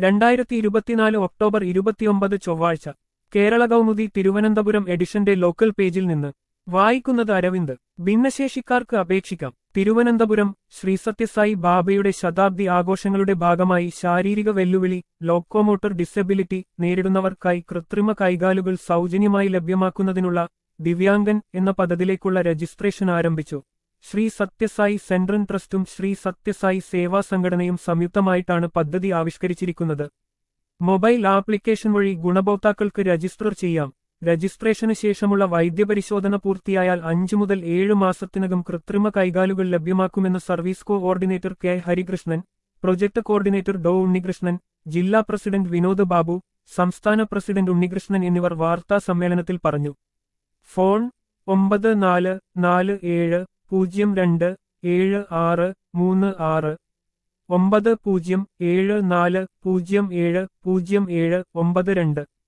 രണ്ടായിരത്തി ഇരുപത്തിനാല് ഒക്ടോബർ ഇരുപത്തിയൊമ്പത് ചൊവ്വാഴ്ച കേരള കൗമുദി തിരുവനന്തപുരം എഡിഷന്റെ ലോക്കൽ പേജിൽ നിന്ന് വായിക്കുന്നത് അരവിന്ദ് ഭിന്നശേഷിക്കാർക്ക് അപേക്ഷിക്കാം തിരുവനന്തപുരം ശ്രീ സത്യസായി ബാബയുടെ ശതാബ്ദി ആഘോഷങ്ങളുടെ ഭാഗമായി ശാരീരിക വെല്ലുവിളി ലോക്കോമോട്ടർ ഡിസബിലിറ്റി നേരിടുന്നവർക്കായി കൃത്രിമ കൈകാലുകൾ സൗജന്യമായി ലഭ്യമാക്കുന്നതിനുള്ള ദിവ്യാംഗൻ എന്ന പദ്ധതിയിലേക്കുള്ള രജിസ്ട്രേഷൻ ആരംഭിച്ചു ശ്രീ സത്യസായി സെൻട്രൽ ട്രസ്റ്റും ശ്രീ സത്യസായി സേവാ സംഘടനയും സംയുക്തമായിട്ടാണ് പദ്ധതി ആവിഷ്കരിച്ചിരിക്കുന്നത് മൊബൈൽ ആപ്ലിക്കേഷൻ വഴി ഗുണഭോക്താക്കൾക്ക് രജിസ്റ്റർ ചെയ്യാം രജിസ്ട്രേഷന് ശേഷമുള്ള വൈദ്യപരിശോധന പൂർത്തിയായാൽ അഞ്ചു മുതൽ ഏഴ് മാസത്തിനകം കൃത്രിമ കൈകാലുകൾ ലഭ്യമാക്കുമെന്ന് service coordinator K Harikrishnan project coordinator Dr Unnikrishnan ജില്ലാ പ്രസിഡന്റ് വിനോദ് ബാബു സംസ്ഥാന പ്രസിഡന്റ് ഉണ്ണികൃഷ്ണൻ എന്നിവർ വാർത്താ സമ്മേളനത്തിൽ പറഞ്ഞു ഫോൺ ഒമ്പത് നാല് നാല് ഏഴ് പൂജ്യം രണ്ട് ഏഴ് ആറ് മൂന്ന് ആറ് ഒമ്പത് പൂജ്യം ഏഴ് നാല് പൂജ്യം ഏഴ് പൂജ്യം ഏഴ് ഒമ്പത് രണ്ട്